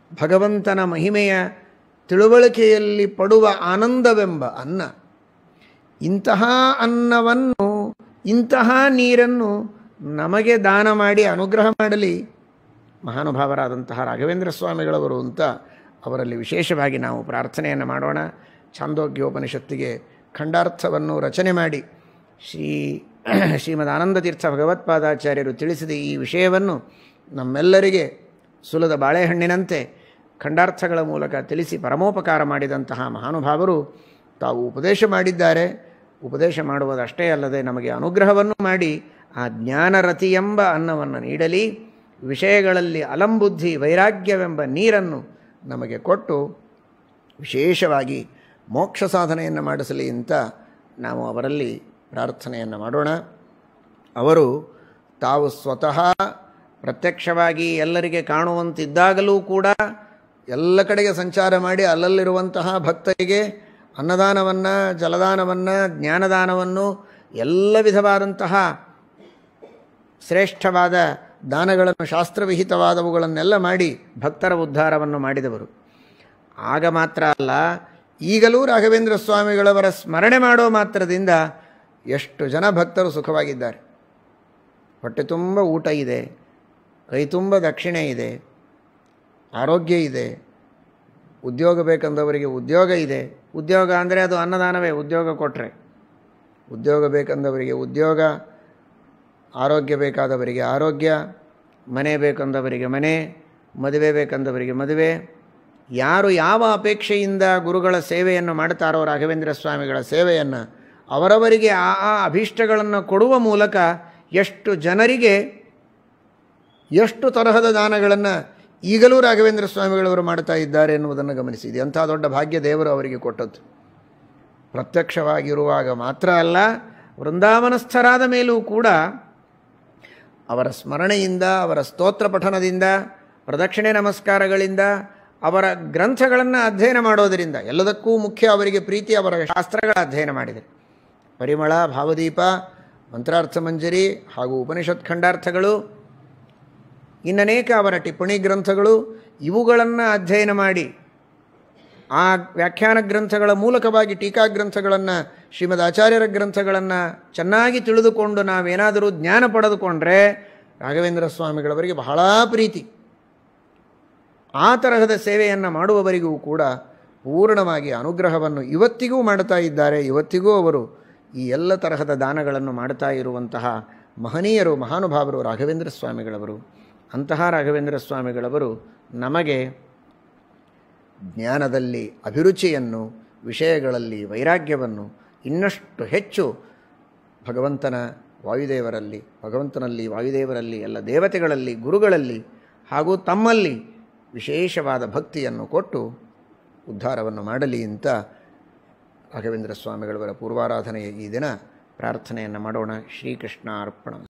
ಭಗವಂತನ ಮಹಿಮೆಯ ತಿಳುವಳಿಕೆಯಲ್ಲಿ ಪಡುವ ಆನಂದವೆಂಬ ಅನ್ನ ಇಂತಹ ಅನ್ನವನ್ನು ಇಂತಹ ನೀರನ್ನು ನಮಗೆ ದಾನ ಮಾಡಿ ಅನುಗ್ರಹ ಮಾಡಲಿ ಮಹಾನುಭಾವರಾದಂತಹ ರಾಘವೇಂದ್ರ ಸ್ವಾಮಿಗಳವರು ಅಂತ ಅವರಲ್ಲಿ ವಿಶೇಷವಾಗಿ ನಾವು ಪ್ರಾರ್ಥನೆಯನ್ನು ಮಾಡೋಣ ಛಾಂದೋಗ್ಯೋಪನಿಷತ್ತಿಗೆ ಖಂಡಾರ್ಥವನ್ನು ರಚನೆ ಮಾಡಿ ಶ್ರೀ ಶ್ರೀಮದ್ ಆನಂದತೀರ್ಥ ಭಗವತ್ಪಾದಾಚಾರ್ಯರು ತಿಳಿಸಿದ ಈ ವಿಷಯವನ್ನು ನಮ್ಮೆಲ್ಲರಿಗೆ ಸುಲದ ಬಾಳೆಹಣ್ಣಿನಂತೆ ಖಂಡಾರ್ಥಗಳ ಮೂಲಕ ತಿಳಿಸಿ ಪರಮೋಪಕಾರ ಮಾಡಿದಂತಹ ಮಹಾನುಭಾವರು ತಾವು ಉಪದೇಶ ಮಾಡಿದ್ದಾರೆ ಉಪದೇಶ ಮಾಡುವುದಷ್ಟೇ ಅಲ್ಲದೆ ನಮಗೆ ಅನುಗ್ರಹವನ್ನು ಮಾಡಿ ಆ ಜ್ಞಾನರತಿ ಎಂಬ ಅನ್ನವನ್ನು ನೀಡಲಿ ವಿಷಯಗಳಲ್ಲಿ ಅಲಂಬುದ್ಧಿ ವೈರಾಗ್ಯವೆಂಬ ನೀರನ್ನು ನಮಗೆ ಕೊಟ್ಟು ವಿಶೇಷವಾಗಿ ಮೋಕ್ಷ ಸಾಧನೆಯನ್ನು ಮಾಡಿಸಲಿ ಅಂತ ನಾವು ಅವರಲ್ಲಿ ಪ್ರಾರ್ಥನೆಯನ್ನು ಮಾಡೋಣ ಅವರು ತಾವು ಸ್ವತಃ ಪ್ರತ್ಯಕ್ಷವಾಗಿ ಎಲ್ಲರಿಗೆ ಕಾಣುವಂತಿದ್ದಾಗಲೂ ಕೂಡ ಎಲ್ಲ ಕಡೆಗೆ ಸಂಚಾರ ಮಾಡಿ ಅಲ್ಲಲ್ಲಿರುವಂತಹ ಭಕ್ತರಿಗೆ ಅನ್ನದಾನವನ್ನು ಜಲದಾನವನ್ನು ಜ್ಞಾನದಾನವನ್ನು ಎಲ್ಲ ವಿಧವಾದಂತಹ ಶ್ರೇಷ್ಠವಾದ ದಾನಗಳನ್ನು ಶಾಸ್ತ್ರವಿಹಿತವಾದವುಗಳನ್ನೆಲ್ಲ ಮಾಡಿ ಭಕ್ತರ ಉದ್ಧಾರವನ್ನು ಮಾಡಿದವರು ಆಗ ಮಾತ್ರ ಅಲ್ಲ ಈಗಲೂ ರಾಘವೇಂದ್ರ ಸ್ವಾಮಿಗಳವರ ಸ್ಮರಣೆ ಮಾಡೋ ಮಾತ್ರದಿಂದ ಎಷ್ಟು ಜನ ಭಕ್ತರು ಸುಖವಾಗಿದ್ದಾರೆ ಹೊಟ್ಟೆ ತುಂಬ ಊಟ ಇದೆ ಕೈ ತುಂಬ ದಕ್ಷಿಣೆ ಇದೆ ಆರೋಗ್ಯ ಇದೆ ಉದ್ಯೋಗ ಬೇಕಂದವರಿಗೆ ಉದ್ಯೋಗ ಇದೆ ಉದ್ಯೋಗ ಅಂದರೆ ಅದು ಅನ್ನದಾನವೇ ಉದ್ಯೋಗ ಕೊಟ್ಟರೆ ಉದ್ಯೋಗ ಬೇಕಂದವರಿಗೆ ಉದ್ಯೋಗ ಆರೋಗ್ಯ ಬೇಕಾದವರಿಗೆ ಆರೋಗ್ಯ ಮನೆ ಬೇಕಂದವರಿಗೆ ಮನೆ ಮದುವೆ ಬೇಕಂದವರಿಗೆ ಮದುವೆ ಯಾರು ಯಾವ ಅಪೇಕ್ಷೆಯಿಂದ ಗುರುಗಳ ಸೇವೆಯನ್ನು ಮಾಡ್ತಾರೋ ರಾಘವೇಂದ್ರ ಸ್ವಾಮಿಗಳ ಸೇವೆಯನ್ನು ಅವರವರಿಗೆ ಆ ಆ ಅಭೀಷ್ಟಗಳನ್ನು ಕೊಡುವ ಮೂಲಕ ಎಷ್ಟು ಜನರಿಗೆ ಎಷ್ಟು ತರಹದ ದಾನಗಳನ್ನು ಈಗಲೂ ರಾಘವೇಂದ್ರ ಸ್ವಾಮಿಗಳವರು ಮಾಡ್ತಾ ಇದ್ದಾರೆ ಎನ್ನುವುದನ್ನು ಗಮನಿಸಿದೆ ಅಂಥ ದೊಡ್ಡ ಭಾಗ್ಯ ದೇವರು ಅವರಿಗೆ ಕೊಟ್ಟದ್ದು ಪ್ರತ್ಯಕ್ಷವಾಗಿರುವಾಗ ಮಾತ್ರ ಅಲ್ಲ ವೃಂದಾವನಸ್ಥರಾದ ಮೇಲೂ ಕೂಡ ಅವರ ಸ್ಮರಣೆಯಿಂದ ಅವರ ಸ್ತೋತ್ರ ಪಠನದಿಂದ ಪ್ರದಕ್ಷಿಣೆ ನಮಸ್ಕಾರಗಳಿಂದ ಅವರ ಗ್ರಂಥಗಳನ್ನು ಅಧ್ಯಯನ ಮಾಡೋದರಿಂದ ಎಲ್ಲದಕ್ಕೂ ಮುಖ್ಯ ಅವರಿಗೆ ಪ್ರೀತಿ ಅವರ ಶಾಸ್ತ್ರಗಳ ಅಧ್ಯಯನ ಮಾಡಿದರೆ ಪರಿಮಳ ಭಾವದೀಪ ಮಂತ್ರಾರ್ಥ ಮಂಜರಿ ಹಾಗೂ ಉಪನಿಷತ್ ಖಂಡಾರ್ಥಗಳು ಇನ್ನನೇಕ ಅವರ ಟಿಪ್ಪಣಿ ಗ್ರಂಥಗಳು ಇವುಗಳನ್ನು ಅಧ್ಯಯನ ಮಾಡಿ ಆ ವ್ಯಾಖ್ಯಾನ ಗ್ರಂಥಗಳ ಮೂಲಕವಾಗಿ ಟೀಕಾ ಗ್ರಂಥಗಳನ್ನು ಶ್ರೀಮದ್ ಆಚಾರ್ಯರ ಗ್ರಂಥಗಳನ್ನು ಚೆನ್ನಾಗಿ ತಿಳಿದುಕೊಂಡು ನಾವೇನಾದರೂ ಜ್ಞಾನ ಪಡೆದುಕೊಂಡ್ರೆ ರಾಘವೇಂದ್ರ ಸ್ವಾಮಿಗಳವರಿಗೆ ಬಹಳ ಪ್ರೀತಿ ಆ ತರಹದ ಸೇವೆಯನ್ನು ಮಾಡುವವರಿಗೂ ಕೂಡ ಪೂರ್ಣವಾಗಿ ಅನುಗ್ರಹವನ್ನು ಇವತ್ತಿಗೂ ಮಾಡ್ತಾ ಇದ್ದಾರೆ ಇವತ್ತಿಗೂ ಅವರು ಈ ಎಲ್ಲ ತರಹದ ದಾನಗಳನ್ನು ಮಾಡ್ತಾ ಇರುವಂತಹ ಮಹನೀಯರು ಮಹಾನುಭಾವರು ರಾಘವೇಂದ್ರ ಸ್ವಾಮಿಗಳವರು ಅಂತಹ ರಾಘವೇಂದ್ರ ಸ್ವಾಮಿಗಳವರು ನಮಗೆ ಜ್ಞಾನದಲ್ಲಿ ಅಭಿರುಚಿಯನ್ನು ವಿಷಯಗಳಲ್ಲಿ ವೈರಾಗ್ಯವನ್ನು ಇನ್ನಷ್ಟು ಹೆಚ್ಚು ಭಗವಂತನ ವಾಯುದೇವರಲ್ಲಿ ಭಗವಂತನಲ್ಲಿ ವಾಯುದೇವರಲ್ಲಿ ಎಲ್ಲ ದೇವತೆಗಳಲ್ಲಿ ಗುರುಗಳಲ್ಲಿ ಹಾಗೂ ತಮ್ಮಲ್ಲಿ ವಿಶೇಷವಾದ ಭಕ್ತಿಯನ್ನು ಕೊಟ್ಟು ಉದ್ಧಾರವನ್ನು ಮಾಡಲಿ ಅಂತ ರಾಘವೇಂದ್ರ ಸ್ವಾಮಿಗಳವರ ಪೂರ್ವಾರಾಧನೆಯ ಈ ದಿನ ಪ್ರಾರ್ಥನೆಯನ್ನು ಮಾಡೋಣ ಶ್ರೀಕೃಷ್ಣ ಅರ್ಪಣ